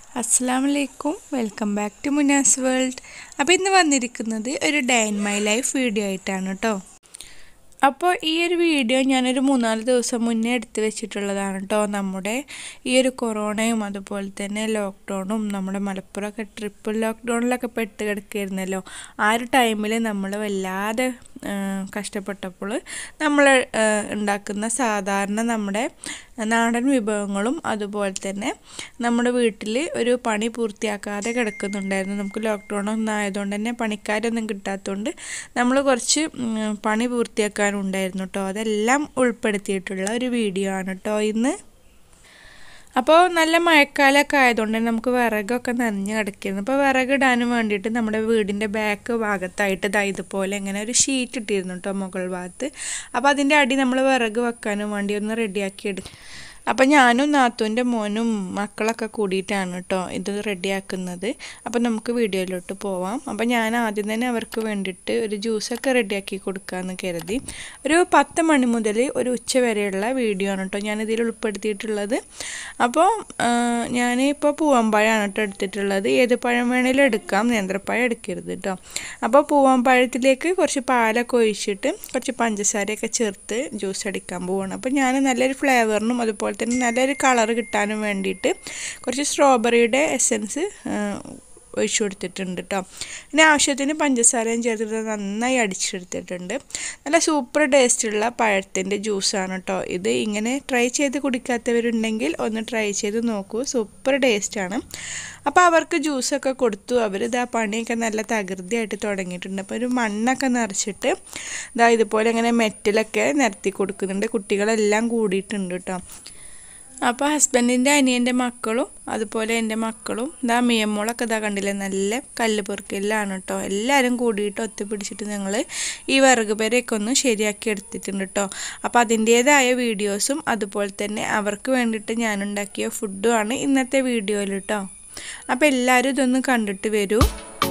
അസ്സാം വലൈക്കും welcome back to Munas world അപ്പോൾ ഇന്ന് വന്നിരിക്കുന്നത് ഒരു day in my life video ആയിട്ടാണ് കേട്ടോ അപ്പോൾ ഈ ഒരു വീഡിയോ ഞാനൊരു മൂന്നാല് ദിവസം മുന്നേ എടുത്ത് വെച്ചിട്ടുള്ളതാണ് കേട്ടോ നമ്മുടെ ഈ ഒരു കൊറോണയും അതുപോലെ തന്നെ ലോക്ക്ഡൗണും നമ്മുടെ മലപ്പുറമൊക്കെ ട്രിപ്പിൾ ലോക്ക്ഡൗണിലൊക്കെ പെട്ട് കിടക്കുകയായിരുന്നല്ലോ ആ ഒരു ടൈമിൽ നമ്മൾ വല്ലാതെ ആ, കഷ്ടപ്പെട്ടപ്പോൾ നമ്മൾ ആ, ഉണ്ടാക്കുന്ന സാധാരണ നമ്മുടെ നാടൻ വിഭവങ്ങളും അതുപോലെ തന്നെ നമ്മുടെ വീട്ടിൽ ഒരു പണി പൂർത്തിയാക്കാതെ കിടക്കുന്നുണ്ടായിരുന്നു നമുക്ക് ലോക്ക്ഡൗൺ ഒന്നും ആയതുകൊണ്ട് തന്നെ പണിക്കാരൊന്നും കിട്ടാത്തതുകൊണ്ട് നമ്മൾ കുറച്ച് ഉം, പണി പൂർത്തിയാക്കാനുണ്ടായിരുന്നു കേട്ടോ അതെല്ലാം ഉൾപ്പെടുത്തിയിട്ടുള്ള ഒരു വീഡിയോ ആണ് കേട്ടോ ഇന്ന് അപ്പോൾ നല്ല മഴക്കാലമൊക്കെ ആയതുകൊണ്ട് തന്നെ നമുക്ക് വിറകൊക്കെ നനഞ്ഞ് കിടക്കുന്നു അപ്പോൾ വിറകിടാനും വേണ്ടിയിട്ട് നമ്മുടെ വീടിൻ്റെ ബാക്ക് ഭാഗത്തായിട്ട് ഇതാ ഇതുപോലെ ഇങ്ങനെ ഒരു ഷീറ്റ് ഇട്ടിരുന്നു കേട്ടോ മുകൾ ഭാഗത്ത് അപ്പോൾ അതിൻ്റെ അടി നമ്മൾ വിറക് വെക്കാനും വേണ്ടി ഒന്ന് റെഡിയാക്കി എടുക്കും അപ്പം ഞാനും നാത്തൂൻ്റെ മോനും മക്കളൊക്കെ കൂടിയിട്ടാണ് കേട്ടോ ഇത് റെഡിയാക്കുന്നത് അപ്പം നമുക്ക് വീഡിയോയിലോട്ട് പോവാം അപ്പം ഞാൻ ആദ്യം തന്നെ അവർക്ക് വേണ്ടിയിട്ട് ഒരു ജ്യൂസൊക്കെ റെഡിയാക്കി കൊടുക്കാമെന്ന് കരുതി ഒരു പത്ത് മണി മുതൽ ഒരു ഉച്ച വരെയുള്ള വീഡിയോ ആണ് കേട്ടോ ഞാനിതിൽ ഉൾപ്പെടുത്തിയിട്ടുള്ളത് അപ്പോൾ ഞാനിപ്പോൾ പൂവമ്പഴമാണ് കേട്ടോ എടുത്തിട്ടുള്ളത് ഏത് പഴം വേണേലും എടുക്കാം നേന്ത്രപ്പഴം എടുക്കരുത് കേട്ടോ അപ്പോൾ പൂവമ്പഴത്തിലേക്ക് കുറച്ച് പാലൊക്കെ ഒഴിച്ചിട്ട് കുറച്ച് പഞ്ചസാരയൊക്കെ ചേർത്ത് ജ്യൂസ് അടിക്കാൻ പോവാണ് അപ്പോൾ ഞാൻ നല്ലൊരു ഫ്ലേവറിനും അതുപോലെ തന്നെ നല്ലൊരു കളർ കിട്ടാനും വേണ്ടിയിട്ട് കുറച്ച് സ്ട്രോബെറിയുടെ എസൻസ് ഒഴിച്ചു കൊടുത്തിട്ടുണ്ട് കേട്ടോ പിന്നെ ആവശ്യത്തിന് പഞ്ചസാരയും ചേർത്തിട്ട് നന്നായി അടിച്ചെടുത്തിട്ടുണ്ട് നല്ല സൂപ്പർ ടേസ്റ്റുള്ള പഴത്തിൻ്റെ ജ്യൂസാണ് കേട്ടോ ഇത് ഇങ്ങനെ ട്രൈ ചെയ്ത് കുടിക്കാത്തവരുണ്ടെങ്കിൽ ഒന്ന് ട്രൈ ചെയ്ത് നോക്കൂ സൂപ്പർ ടേസ്റ്റാണ് അപ്പോൾ അവർക്ക് ജ്യൂസൊക്കെ കൊടുത്തു അവർ ഇതാ പണിയൊക്കെ നല്ല തകൃതിയായിട്ട് തുടങ്ങിയിട്ടുണ്ട് അപ്പോൾ ഒരു മണ്ണൊക്കെ നിറച്ചിട്ട് ഇതാ ഇതുപോലെ ഇങ്ങനെ മെറ്റലൊക്കെ നിരത്തി കൊടുക്കുന്നുണ്ട് കുട്ടികളെല്ലാം കൂടിയിട്ടുണ്ട് കേട്ടോ അപ്പോൾ ഹസ്ബൻഡിൻ്റെ അനിയൻ്റെ മക്കളും അതുപോലെ എൻ്റെ മക്കളും ഇതാ മിയമ്മോളൊക്കെ ഇതാ കണ്ടില്ലേ നല്ല കല്ല് പെറുക്കലാണ് കേട്ടോ എല്ലാവരും കൂടിയിട്ട് ഒത്തുപിടിച്ചിട്ട് ഞങ്ങൾ ഈ വിറക് പേരെയൊക്കെ ഒന്ന് ശരിയാക്കി എടുത്തിട്ടുണ്ട് കേട്ടോ അപ്പോൾ അതിൻ്റേതായ വീഡിയോസും അതുപോലെ തന്നെ അവർക്ക് വേണ്ടിയിട്ട് ഞാനുണ്ടാക്കിയ ഫുഡുമാണ് ഇന്നത്തെ വീഡിയോയിൽ കേട്ടോ അപ്പോൾ എല്ലാവരും ഇതൊന്ന് കണ്ടിട്ട് വരൂ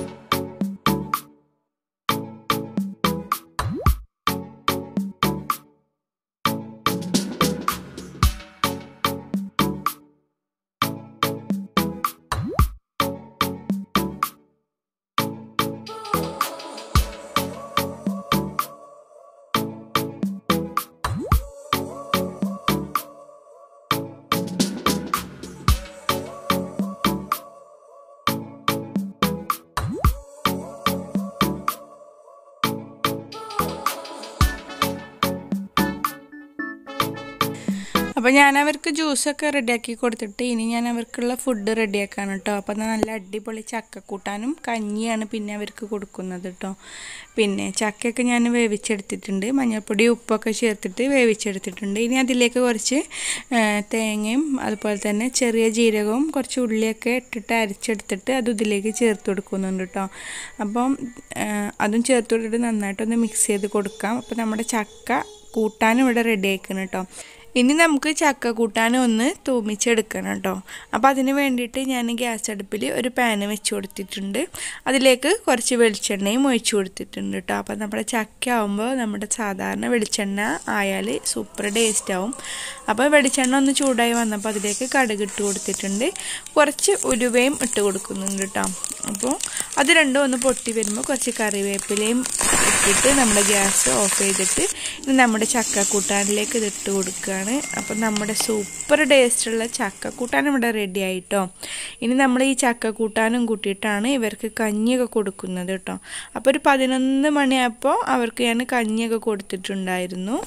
അപ്പോൾ ഞാൻ അവർക്ക് ജ്യൂസൊക്കെ റെഡിയാക്കി കൊടുത്തിട്ട് ഇനി ഞാൻ അവർക്കുള്ള ഫുഡ് റെഡിയാക്കാണ് കേട്ടോ അപ്പോൾ നല്ല അടിപൊളി ചക്ക കൂട്ടാനും കഞ്ഞിയാണ് പിന്നെ അവർക്ക് കൊടുക്കുന്നത് കേട്ടോ പിന്നെ ചക്കയൊക്കെ ഞാൻ വേവിച്ചെടുത്തിട്ടുണ്ട് മഞ്ഞൾപ്പൊടി ഉപ്പൊക്കെ ചേർത്തിട്ട് വേവിച്ചെടുത്തിട്ടുണ്ട് ഇനി അതിലേക്ക് കുറച്ച് ആ, തേങ്ങയും അതുപോലെ തന്നെ ചെറിയ ജീരകവും കുറച്ച് ഉള്ളിയൊക്കെ ഇട്ടിട്ട് അരച്ചെടുത്തിട്ട് അത് ഇതിലേക്ക് ചേർത്ത് കൊടുക്കുന്നുണ്ട് കേട്ടോ അപ്പം ആ, അതും ചേർത്ത് കൊടുത്തിട്ട് നന്നായിട്ടൊന്ന് മിക്സ് ചെയ്ത് കൊടുക്കാം അപ്പോൾ നമ്മുടെ ചക്ക കൂട്ടാനും ഇവിടെ റെഡി ആയിക്കണം കേട്ടോ ഇനി നമുക്ക് ചക്ക കൂട്ടാനും ഒന്ന് തൂമിച്ചെടുക്കണം കേട്ടോ അപ്പോൾ അതിന് വേണ്ടിയിട്ട് ഞാൻ ഗ്യാസ് അടുപ്പിൽ ഒരു പാന് വെച്ച് കൊടുത്തിട്ടുണ്ട് അതിലേക്ക് കുറച്ച് വെളിച്ചെണ്ണയും ഒഴിച്ചു കൊടുത്തിട്ടുണ്ട് കേട്ടോ അപ്പോൾ നമ്മുടെ ചക്ക ആകുമ്പോൾ നമ്മുടെ സാധാരണ വെളിച്ചെണ്ണ ആയാൽ സൂപ്പർ ടേസ്റ്റ് ആവും അപ്പോൾ വെളിച്ചെണ്ണ ഒന്ന് ചൂടായി വന്നപ്പോൾ അതിലേക്ക് കടുക് ഇട്ട് കൊടുത്തിട്ടുണ്ട് കുറച്ച് ഉലുവയും ഇട്ട് കൊടുക്കുന്നുണ്ട് കേട്ടോ അപ്പോൾ അത് രണ്ടും ഒന്ന് പൊട്ടി വരുമ്പോൾ കുറച്ച് കറിവേപ്പിലയും ഇട്ടിട്ട് നമ്മുടെ ഗ്യാസ് ഓഫ് ചെയ്തിട്ട് ഇനി നമ്മുടെ ചക്ക കൂട്ടാനിലേക്ക് ഇതിട്ട് കൊടുക്കുകയാണ് അപ്പം നമ്മുടെ സൂപ്പർ ടേസ്റ്റുള്ള ചക്ക കൂട്ടാൻ ഇവിടെ റെഡി ആയിട്ടോ ഇനി നമ്മൾ ഈ ചക്ക കൂട്ടാനും കൂട്ടിയിട്ടാണ് ഇവർക്ക് കഞ്ഞിയൊക്കെ കൊടുക്കുന്നത് കേട്ടോ അപ്പോൾ ഒരു പതിനൊന്ന് മണിയായപ്പോൾ അവർക്ക് ഞാൻ കഞ്ഞിയൊക്കെ കൊടുത്തിട്ടുണ്ടായിരുന്നു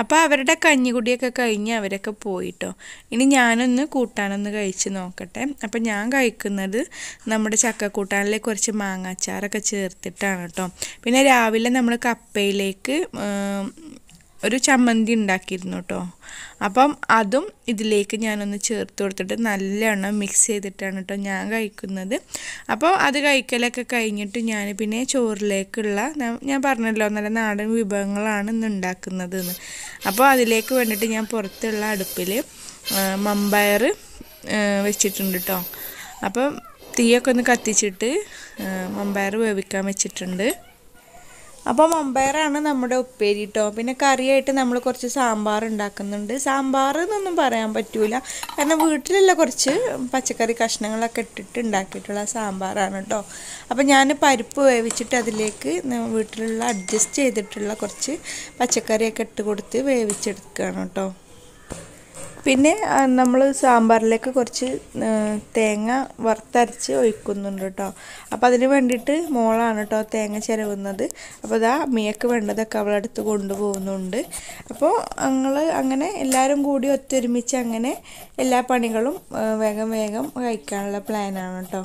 അപ്പോൾ അവരുടെ കഞ്ഞികുടിയൊക്കെ കഴിഞ്ഞ് അവരൊക്കെ പോയിട്ടോ ഇനി ഞാനൊന്ന് കൂട്ടാനൊന്ന് കഴിച്ച് നോക്കട്ടെ അപ്പം ഞാൻ കഴിക്കുന്നത് നമ്മുടെ ചക്കക്കൂട്ടാനിലേക്ക് കുറച്ച് മാങ്ങാച്ചാറൊക്കെ ചേർത്തിട്ടാണ് കേട്ടോ പിന്നെ രാവിലെ നമ്മൾ കപ്പയിലേക്ക് ഒരു ചമ്മന്തി ഉണ്ടാക്കിയിരുന്നു കേട്ടോ അപ്പം അതും ഇതിലേക്ക് ഞാനൊന്ന് ചേർത്ത് കൊടുത്തിട്ട് നല്ലോണം മിക്സ് ചെയ്തിട്ടാണ് കേട്ടോ ഞാൻ കഴിക്കുന്നത് അപ്പോൾ അത് കഴിക്കലൊക്കെ കഴിഞ്ഞിട്ട് ഞാൻ പിന്നെ ചോറിലേക്കുള്ള ഞാൻ പറഞ്ഞല്ലോ നല്ല നാടൻ വിഭവങ്ങളാണ് ഇന്ന് ഉണ്ടാക്കുന്നത് എന്ന് അപ്പോൾ അതിലേക്ക് വേണ്ടിയിട്ട് ഞാൻ പുറത്തുള്ള അടുപ്പിൽ മമ്പയർ വെച്ചിട്ടുണ്ട് കേട്ടോ അപ്പം തീയൊക്കെ ഒന്ന് കത്തിച്ചിട്ട് മമ്പയർ വേവിക്കാൻ വെച്ചിട്ടുണ്ട് അപ്പോൾ മമ്പയറാണ് നമ്മുടെ ഉപ്പേരി കേട്ടോ പിന്നെ കറിയായിട്ട് നമ്മൾ കുറച്ച് സാമ്പാർ ഉണ്ടാക്കുന്നുണ്ട് സാമ്പാർ എന്നൊന്നും പറയാൻ പറ്റൂല കാരണം വീട്ടിലുള്ള കുറച്ച് പച്ചക്കറി കഷ്ണങ്ങളൊക്കെ ഇട്ടിട്ട് ഉണ്ടാക്കിയിട്ടുള്ള സാമ്പാറാണ് കേട്ടോ അപ്പോൾ ഞാൻ പരിപ്പ് വേവിച്ചിട്ട് അതിലേക്ക് വീട്ടിലുള്ള അഡ്ജസ്റ്റ് ചെയ്തിട്ടുള്ള കുറച്ച് പച്ചക്കറിയൊക്കെ ഇട്ട് കൊടുത്ത് വേവിച്ചെടുക്കുകയാണ് കേട്ടോ പിന്നെ നമ്മൾ സാമ്പാറിലേക്ക് കുറച്ച് തേങ്ങ വറുത്തരച്ച് ഒഴിക്കുന്നുണ്ട് കേട്ടോ അപ്പോൾ അതിന് വേണ്ടിയിട്ട് മോളാണ് കേട്ടോ തേങ്ങ ചിരവുന്നത് അപ്പോൾ ഇതാ അമ്മയൊക്കെ വേണ്ടതൊക്കെ അവളടുത്ത് കൊണ്ടുപോകുന്നുണ്ട് അപ്പോൾ ഞങ്ങൾ അങ്ങനെ എല്ലാവരും കൂടി ഒത്തൊരുമിച്ച് അങ്ങനെ എല്ലാ പണികളും വേഗം വേഗം കഴിക്കാനുള്ള പ്ലാനാണ് കേട്ടോ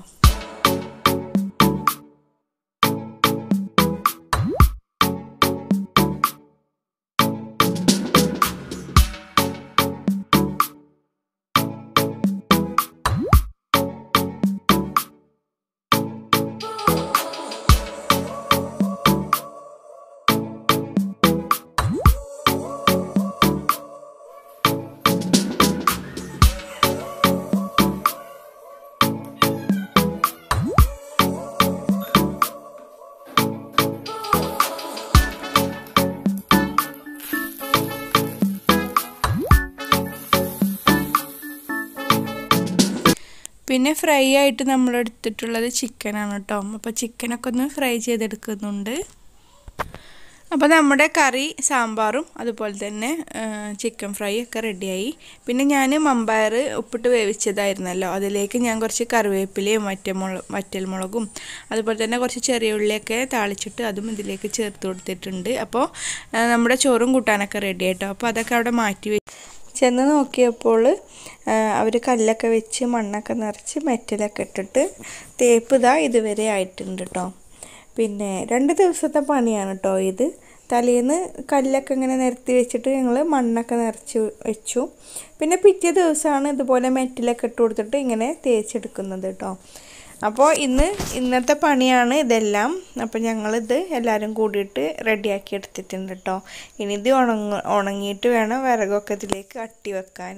പിന്നെ ഫ്രൈ ആയിട്ട് നമ്മൾ എടുത്തിട്ടുള്ളത് ചിക്കനാണ് കേട്ടോ അപ്പോൾ ചിക്കനൊക്കെ ഒന്ന് ഫ്രൈ ചെയ്തെടുക്കുന്നുണ്ട് അപ്പോൾ നമ്മുടെ കറി സാമ്പാറും അതുപോലെ തന്നെ ചിക്കൻ ഫ്രൈ ഒക്കെ റെഡിയായി പിന്നെ ഞാൻ മമ്പയർ ഉപ്പിട്ട് വേവിച്ചതായിരുന്നല്ലോ അതിലേക്ക് ഞാൻ കുറച്ച് കറിവേപ്പിലയും മറ്റമുള വറ്റൽമുളകും അതുപോലെ തന്നെ കുറച്ച് ചെറിയ ഉള്ളിയൊക്കെ താളിച്ചിട്ട് അതും ഇതിലേക്ക് ചേർത്ത് കൊടുത്തിട്ടുണ്ട് അപ്പോൾ നമ്മുടെ ചോറും കൂട്ടാനൊക്കെ റെഡി ആയിട്ടോ അപ്പോൾ അതൊക്കെ അവിടെ മാറ്റി ചെന്ന് നോക്കിയപ്പോൾ അവർ കല്ലൊക്കെ വെച്ച് മണ്ണൊക്കെ നിറച്ച് മെറ്റലൊക്കെ ഇട്ടിട്ട് തേപ്പ് ഇതാ ഇതുവരെ ആയിട്ടുണ്ട് കേട്ടോ പിന്നെ രണ്ട് ദിവസത്തെ പണിയാണ് കേട്ടോ ഇത് തലേന്ന് കല്ലൊക്കെ ഇങ്ങനെ നിരത്തി വെച്ചിട്ട് ഞങ്ങൾ മണ്ണൊക്കെ നിറച്ച് വെച്ചു പിന്നെ പിറ്റേ ദിവസമാണ് ഇതുപോലെ മെറ്റിലൊക്കെ ഇട്ട് കൊടുത്തിട്ട് ഇങ്ങനെ തേച്ചെടുക്കുന്നത് കേട്ടോ അപ്പോൾ ഇന്ന് ഇന്നത്തെ പണിയാണ് ഇതെല്ലാം അപ്പോൾ ഞങ്ങളിത് എല്ലാവരും കൂടിയിട്ട് റെഡിയാക്കി എടുത്തിട്ടുണ്ട് കേട്ടോ ഇനി ഇത് ഉണങ്ങ ഉണങ്ങിയിട്ട് വേണം വിറകൊക്കെ ഇതിലേക്ക് അട്ടി വെക്കാൻ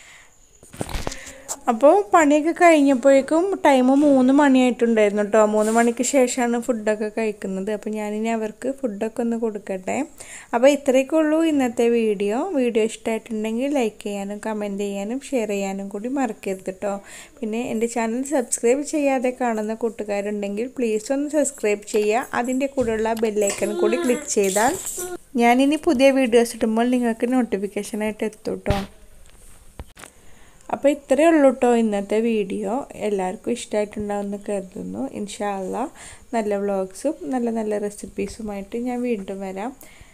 അപ്പോൾ പണിയൊക്കെ കഴിഞ്ഞപ്പോഴേക്കും ടൈം മൂന്ന് മണിയായിട്ടുണ്ടായിരുന്നു കേട്ടോ മൂന്ന് മണിക്ക് ശേഷമാണ് ഫുഡൊക്കെ കഴിക്കുന്നത് അപ്പോൾ ഞാനിനി അവർക്ക് ഫുഡൊക്കെ ഒന്ന് കൊടുക്കട്ടെ അപ്പോൾ ഇത്രയൊക്കെ ഉള്ളൂ ഇന്നത്തെ വീഡിയോ വീഡിയോ ഇഷ്ടമായിട്ടുണ്ടെങ്കിൽ ലൈക്ക് ചെയ്യാനും കമൻറ്റ് ചെയ്യാനും ഷെയർ ചെയ്യാനും കൂടി മറക്കരുത് കേട്ടോ പിന്നെ എൻ്റെ ചാനൽ സബ്സ്ക്രൈബ് ചെയ്യാതെ കാണുന്ന കൂട്ടുകാരുണ്ടെങ്കിൽ പ്ലീസ് ഒന്ന് സബ്സ്ക്രൈബ് ചെയ്യുക അതിൻ്റെ കൂടെയുള്ള ബെല്ലൈക്കൺ കൂടി ക്ലിക്ക് ചെയ്താൽ ഞാനിനി പുതിയ വീഡിയോസ് ഇടുമ്പോൾ നിങ്ങൾക്ക് നോട്ടിഫിക്കേഷനായിട്ട് എത്തും കേട്ടോ അപ്പോൾ ഇത്രയേ ഉള്ളൂ കേട്ടോ ഇന്നത്തെ വീഡിയോ എല്ലാവർക്കും ഇഷ്ടമായിട്ടുണ്ടാവുമെന്ന് കരുതുന്നു ഇൻഷാല്ല നല്ല വ്ളോഗ്സും നല്ല നല്ല റെസിപ്പീസുമായിട്ട് ഞാൻ വീണ്ടും വരാം